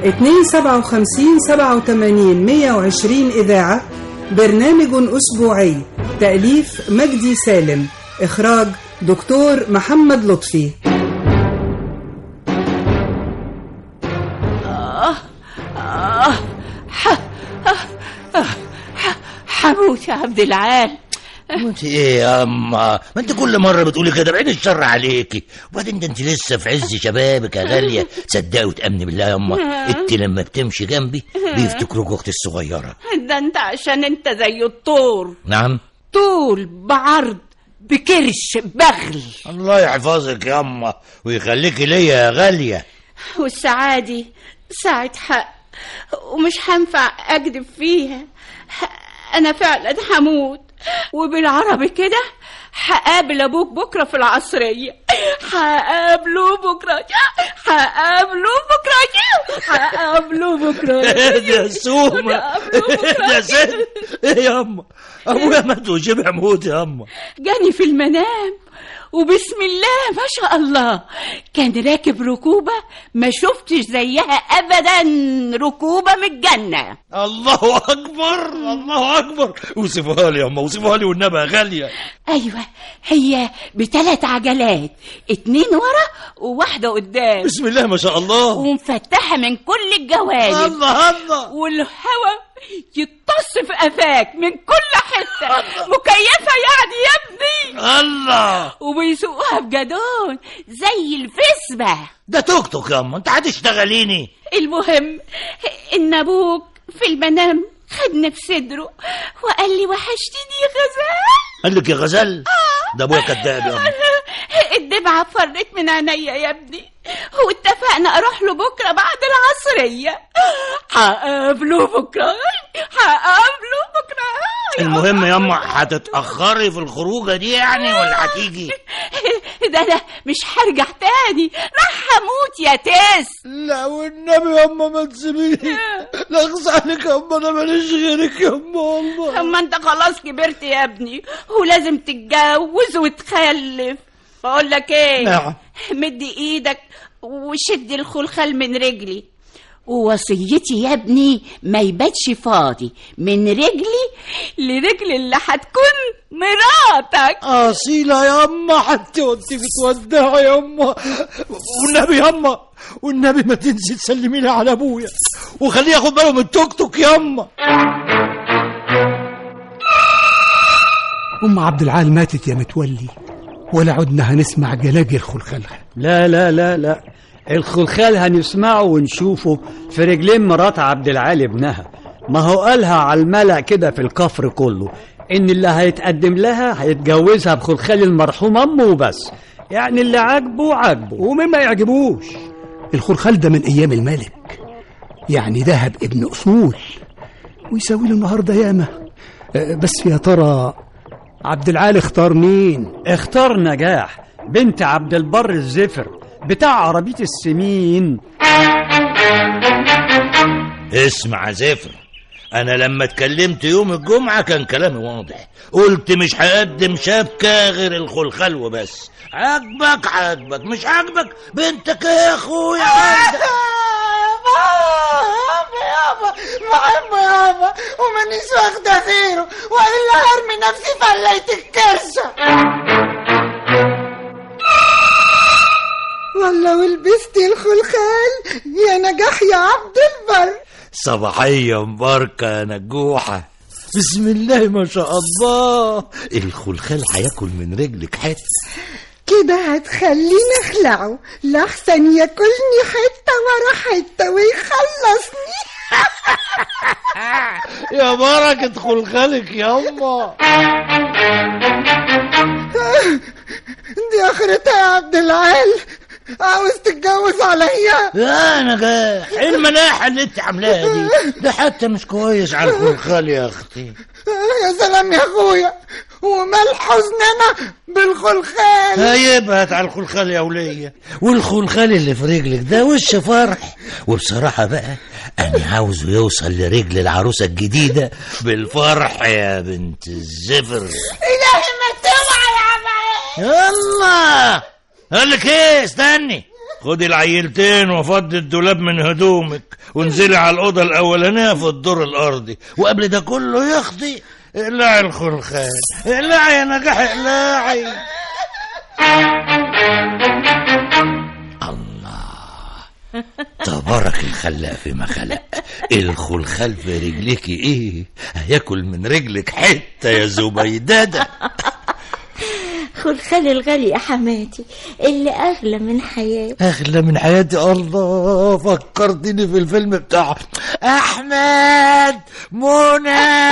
257 87 120 إذاعة برنامج أسبوعي تأليف مجدي سالم إخراج دكتور محمد لطفي آه ح... آه آه ح... حموت يا عبد العال انت ايه يا اما ما انت كل مره بتقولي كده بعين الشر عليكي وبعدين ده انت لسه في عز شبابك يا غاليه صدقي وتامني بالله يا اما انت لما بتمشي جنبي بيفتكروك اختي الصغيره ده انت عشان انت زي الطور نعم طول بعرض بكرش بغل الله يحفظك يا اما ويخليكي ليا يا غاليه والسعادة ساعة حق ومش هنفع أكذب فيها أنا فعلا هموت وبالعربي كده هقابل أبوك بكرة في العصرية هقابله بكرة هقابله بكرة هقابله بكرة يا سومة هقابله بكرة. يا ست ايه يا اما ابويا مات وشبع موت يا اما جاني في المنام وبسم الله ما شاء الله كان راكب ركوبة ما شفتش زيها أبدا ركوبة من الجنة الله اكبر الله اكبر وصفها لي يا اما وصفها لي والنبي يا غاليه أيوة هي بثلاث عجلات اتنين ورا وواحدة قدام بسم الله ما شاء الله ومفتحة من كل الجوانب الله الله والهواء يتص في قفاك من كل حتة مكيفة يعني يا ابني الله وبيسوقوها بجدون زي الفسبة ده توك توك يا اما انت هتشتغليني المهم ان ابوك في المنام خدني في صدره وقال لي وحشتني يا غزال قال لك يا غزال ده ابويا كداب يا اما الدمعة فرت من عينيا يا ابني واتفقنا اروح له بكره بعد العصريه هقابله بكره هقابله بكره المهم يا اما هتتاخري في الخروجه دي يعني ولا هتيجي ده انا مش هرجع تاني راح هموت يا تيس لا والنبي يا اما ما تسيبيني لا اغصى عليك يا اما انا ماليش غيرك يا اما والله اما انت خلاص كبرت يا ابني ولازم تتجوز وتخلف بقول لك ايه نعم. مد ايدك وشد الخلخال من رجلي ووصيتي يا ابني ما يباتش فاضي من رجلي لرجل اللي هتكون مراتك اصيله يا اما حتى وانت بتودعي يا اما والنبي يا اما والنبي ما تنسي تسلمي لي على ابويا وخليه ياخد باله من التوك توك يا اما أم عبد العال ماتت يا متولي ولا عدنا هنسمع جلاجل خلخلها لا لا لا لا الخلخال هنسمعه ونشوفه في رجلين مرات عبد العال ابنها ما هو قالها على الملأ كده في الكفر كله ان اللي هيتقدم لها هيتجوزها بخلخال المرحوم امه وبس يعني اللي عاجبه عاجبه ومين ما يعجبوش الخلخال ده من أيام الملك يعني ذهب ابن أصول ويساوي له النهارده ياما أه، بس يا ترى عبد العال اختار مين اختار نجاح بنت عبد البر الزفر بتاع عربية السمين اسمع يا زفر انا لما اتكلمت يوم الجمعه كان كلامي واضح قلت مش هقدم شبكه غير الخلخال وبس عاجبك عاجبك مش عاجبك بنتك يا اخويا عندك يابا بحبه يابا ومانيش واخده غيره والا هرمي نفسي في قلايه الكرشه والله ولبستي الخلخال يا نجاح يا عبد البر صباحيه مباركه يا نجوحه بسم الله ما شاء الله الخلخال هياكل من رجلك حته كده هتخليني اخلعه لاحسن ياكلني حته ورا حته ويخلصني يا بركه خلخالك يا اما دي اخرتها يا عبد العال عاوز تتجوز عليا يا نجاح ايه المناحه اللي انت عاملاها دي ده حتى مش كويس على الخلخال يا اختي يا سلام يا اخويا ومال حزننا بالخلخال هيبهت على الخلخال يا ولية والخلخال اللي في رجلك ده وش فرح وبصراحة بقى أنا عاوزه يوصل لرجل العروسة الجديدة بالفرح يا بنت الزفر الهي ما توعى يا عبعال يلا قال لك ايه استني خدي العيلتين وفضي الدولاب من هدومك وانزلي على الأوضة الأولانية في الدور الأرضي وقبل ده كله يا أختي اقلعي الخلخال اقلعي يا نجاح اقلعي الله تبارك الخلاق فيما خلق الخلخال في رجلك ايه هياكل من رجلك حته يا زبيدده خلخال الغالي يا حماتي اللي أغلى من حياتي اغلى من حياتي الله فكرتني في الفيلم بتاع احمد منى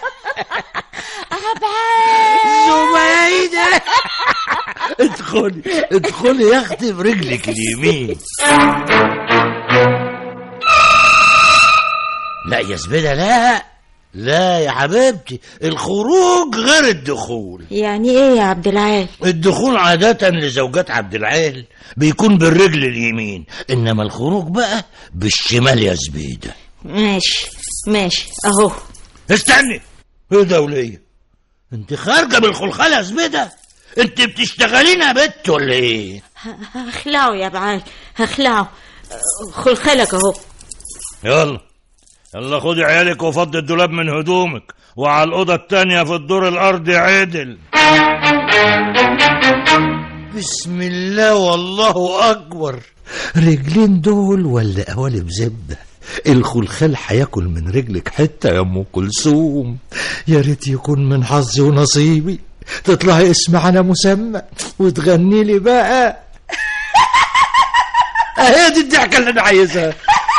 زبيدة ادخلي ادخلي يا اختي برجلك اليمين لا يا زبيدة لا لا يا حبيبتي الخروج غير الدخول يعني إيه يا عبد العال الدخول عادة لزوجات عبد العال بيكون بالرجل اليمين إنما الخروج بقى بالشمال يا زبيدة ماشي ماشي أهو استني ايه ده وليه انت خارجة بالخلخال يا زبيدة انت بتشتغلين يا بت ولا ايه ه- هخلعه يا بعال هخلعه خلخالك أهو يلا يلا خدي عيالك وفضي الدولاب من هدومك وعلى الأوضة التانية في الدور الأرضي عدل بسم الله والله أكبر رجلين دول ولا قوالب زبدة الخلخال هياكل من رجلك حتة يا أم كلثوم يا ريت يكون من حظي ونصيبي تطلعي اسم على مسمى وتغني لي بقى اهي دي الضحكة اللي أنا عايزها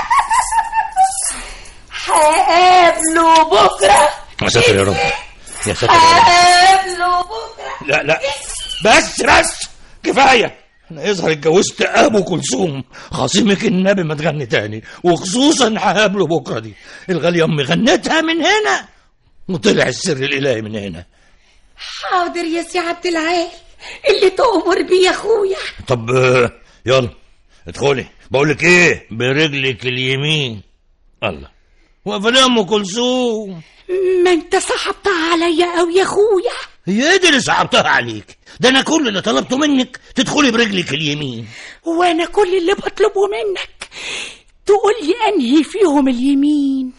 هقابله بكرة يا ساتر يا رب يا ساتر يا رب هقابله بكرة لا لا بس بس كفايه انا يظهر اتجوزت ابو كلثوم خصيمك النبي ما تغني تاني وخصوصا هقابله بكره دي الغاليه امي غنتها من هنا وطلع السر الالهي من هنا حاضر يا سي عبد العال اللي تؤمر بيه يا اخويا طب آه، يلا ادخلي بقول لك ايه برجلك اليمين الله واقفه ليه ام كلثوم ما انت صعبتها عليا قوي يا اخويا هي دي اللي صعبتها عليك ده انا كل اللي طلبته منك تدخلي برجلك اليمين وانا كل اللي بطلبه منك تقول لي انهي فيهم اليمين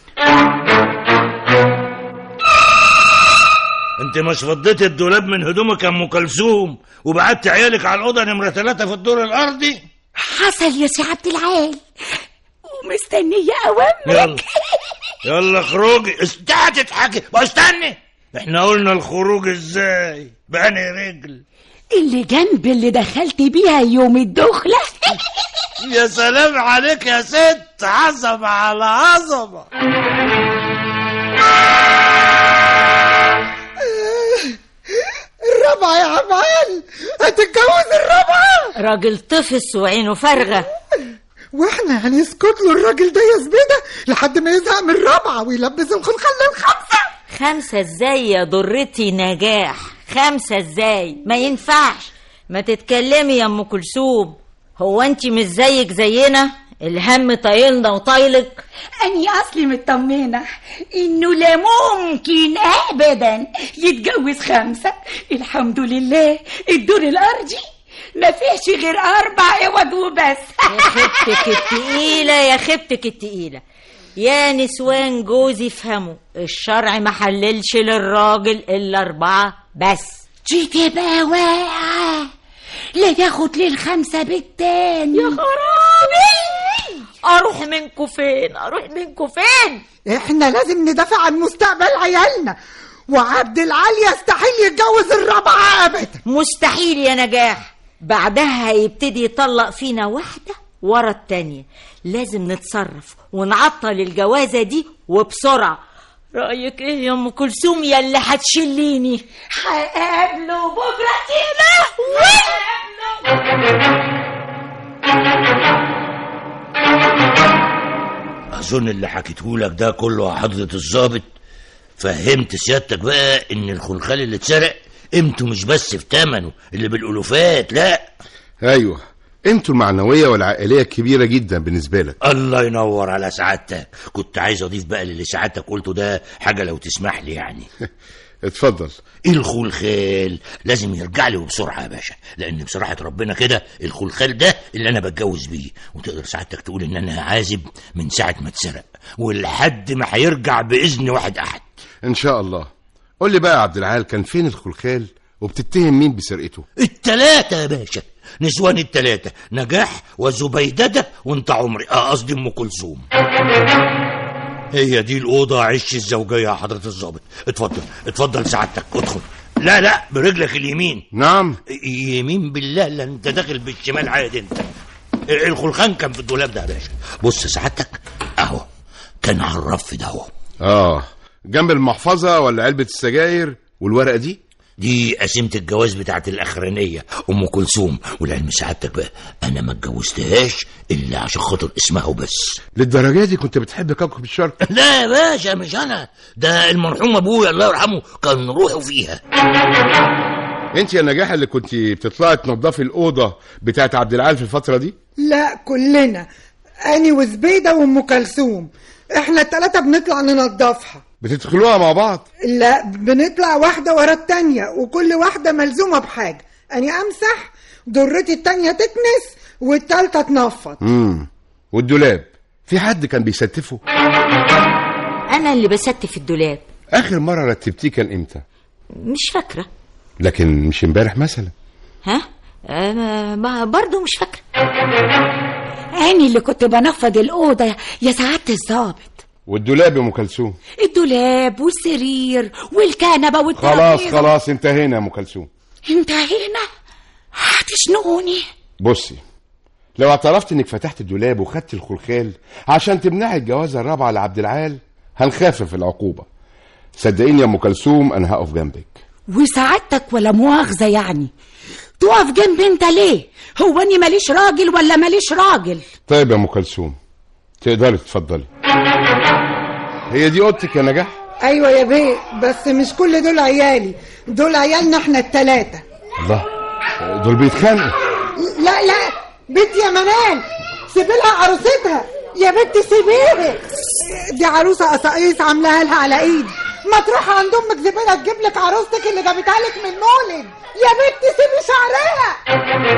انت مش فضيت الدولاب من هدومك يا ام كلثوم وبعت عيالك على الاوضه نمره ثلاثة في الدور الارضي حصل يا سي عبد العال ومستنيه اوامرك يلا يلا اخرجي استنى تضحكي ما استني احنا قلنا الخروج ازاي بأنهي رجل اللي جنب اللي دخلت بيها يوم الدخله يا سلام عليك يا ست عظمه على عظمه الرابعة يا عمال هتتجوز الرابعة راجل طفس وعينه فارغة واحنا هنسكت له الراجل ده يا زبيدة لحد ما يزهق من الرابعة ويلبس الخلخال للخمسة خمسة ازاي يا ضرتي نجاح خمسة ازاي ما ينفعش ما تتكلمي يا ام كلثوم هو انت مش زيك زينا الهم طايلنا وطايلك اني اصلي مطمنه انه لا ممكن ابدا يتجوز خمسه الحمد لله الدور الارضي ما فيهش غير اربع عوض وبس يا خيبتك التقيلة يا خيبتك التقيلة يا نسوان جوزي افهموا الشرع ما حللش للراجل الا اربعة بس دي تبقى واقعه لا تاخد للخمسه بالتاني يا خرابي اروح منكم فين اروح منكم فين احنا لازم ندافع عن مستقبل عيالنا وعبد العال يستحيل يتجوز الرابعة أبدا مستحيل يا نجاح بعدها هيبتدي يطلق فينا واحدة ورا التانية لازم نتصرف ونعطل الجوازة دي وبسرعة رأيك ايه يا ام كلثوم يا اللي هتشليني هقابله بكره كده اظن اللي حكيتهولك ده كله يا حضره الظابط فهمت سيادتك بقى ان الخلخال اللي اتسرق قيمته مش بس في ثمنه اللي بالالوفات لا ايوه انتوا المعنويه والعائليه كبيره جدا بالنسبه لك الله ينور على سعادتك كنت عايز اضيف بقى للي سعادتك قلته ده حاجه لو تسمح لي يعني اتفضل الخلخال لازم يرجع لي وبسرعه يا باشا لان بصراحه ربنا كده الخلخال ده اللي انا بتجوز بيه وتقدر سعادتك تقول ان انا عازب من ساعه ما اتسرق ولحد ما هيرجع باذن واحد احد ان شاء الله قول لي بقى يا عبد العال كان فين الخلخال وبتتهم مين بسرقته التلاتة يا باشا نسوان التلاتة نجاح وزبيددة وانت عمري اه قصدي ام كلثوم هي دي الأوضة عش الزوجية يا حضرة الضابط اتفضل اتفضل سعادتك ادخل لا لا برجلك اليمين نعم يمين بالله لا انت داخل بالشمال عادي انت الخلخان كان في الدولاب ده يا باشا بص سعادتك اهو كان على الرف ده اهو اه جنب المحفظة ولا علبة السجاير والورقة دي دي قسيمة الجواز بتاعت الأخرانية أم كلثوم والعلم سعادتك بقى أنا ما اتجوزتهاش إلا عشان خاطر اسمها وبس للدرجة دي كنت بتحب كوكب الشرق لا يا باشا مش أنا ده المرحوم أبويا الله يرحمه كان روحه فيها انت يا نجاح اللي كنت بتطلعي تنظفي الأوضة بتاعت عبد العال في الفترة دي لا كلنا أني وزبيدة وأم كلثوم إحنا التلاتة بنطلع ننضفها بتدخلوها مع بعض لا بنطلع واحدة ورا التانية وكل واحدة ملزومة بحاجة أني أمسح ضرتي التانية تكنس والتالتة تنفض امم والدولاب في حد كان بيستفه انا اللي بستف الدولاب آخر مرة رتبتيه كان إمتى مش فاكره لكن مش امبارح مثلا ها آه ما برضه مش فاكره أنا اللي كنت بنفض الأوضة يا سعادة الظابط والدولاب يا أم كلثوم الدولاب والسرير والكنبة خلاص والترابيزة خلاص انتهينا يا أم كلثوم انتهينا هتشنقوني بصي لو اعترفت انك فتحت الدولاب وخدت الخلخال عشان تمنعي الجوازه الرابعه لعبد العال هنخفف العقوبه صدقيني يا ام كلثوم انا هقف جنبك وسعادتك ولا مؤاخذة يعني تقف جنبي انت ليه هو اني ماليش راجل ولا ماليش راجل طيب يا ام كلثوم تقدري تتفضلي هي دي اوضتك يا نجاح أيوة يا بيه بس مش كل دول عيالي دول عيالنا إحنا التلاتة الله دول بيتخانقوا لا لا بنت يا منال سيبي لها عروستها يا بنت سيبيها دي عروسه قصاقيس عاملاها لها على ايدي ما تروح عند امك زبينه تجيب لك عروستك اللي جابتها لك من مولد يا بنت سيبي شعرها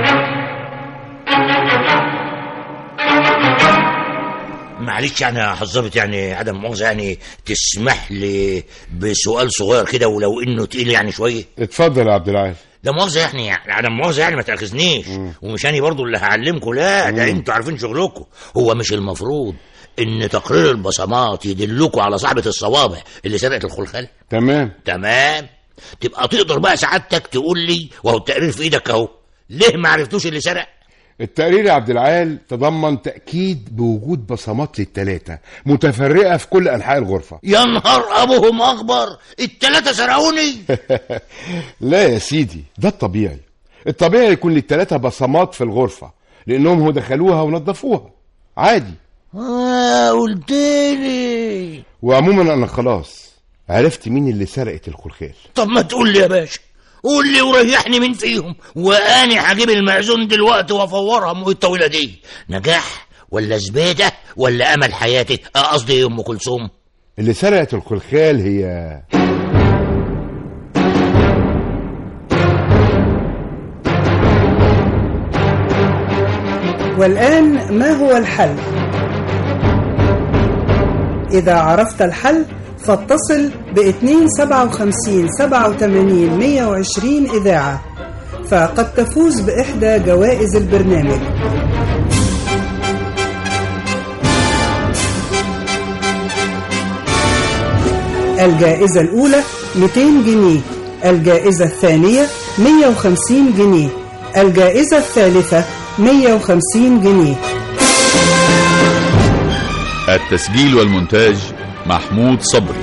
معلش يعني يا حظابط يعني عدم مؤاخذة يعني تسمح لي بسؤال صغير كده ولو إنه تقيل يعني شوية اتفضل يا عبد العال لا مؤاخذة يعني عدم مؤاخذة يعني ما تأخذنيش ومش أنا برضو اللي هعلمكم لا ده انتوا عارفين شغلكم هو مش المفروض إن تقرير البصمات يدلكوا على صاحبة الصوابع اللي سرقت الخلخال تمام تمام تبقى تقدر بقى سعادتك تقول لي وهو التقرير في ايدك اهو ليه ما عرفتوش اللي سرق التقرير يا عبد العال تضمن تأكيد بوجود بصمات للتلاتة متفرقة في كل أنحاء الغرفة يا نهار ابوهم اخبر التلاتة سرقوني لا يا سيدي ده الطبيعي الطبيعي يكون للتلاتة بصمات في الغرفة لأنهم هو دخلوها ونظفوها عادي اه قلت لي وعموما أنا خلاص عرفت مين اللي سرقت الخلخال طب ما تقول لي يا باشا قول لي وريحني مين فيهم واني هجيب المأذون دلوقتي وافورها ام الطويله دي نجاح ولا زبيده ولا امل حياتي آه، قصدي إيه ام كلثوم اللي سرقت الخلخال هي والآن ما هو الحل؟ إذا عرفت الحل فاتصل ب 257 87 120 إذاعة فقد تفوز بإحدى جوائز البرنامج الجائزة الأولى 200 جنيه الجائزة الثانية 150 جنيه الجائزة الثالثة 150 جنيه التسجيل والمونتاج محمود صبري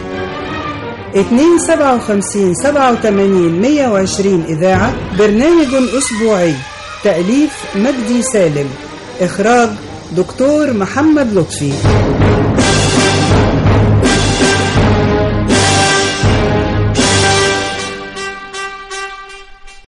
257 87 120 إذاعة برنامج أسبوعي تأليف مجدي سالم إخراج دكتور محمد لطفي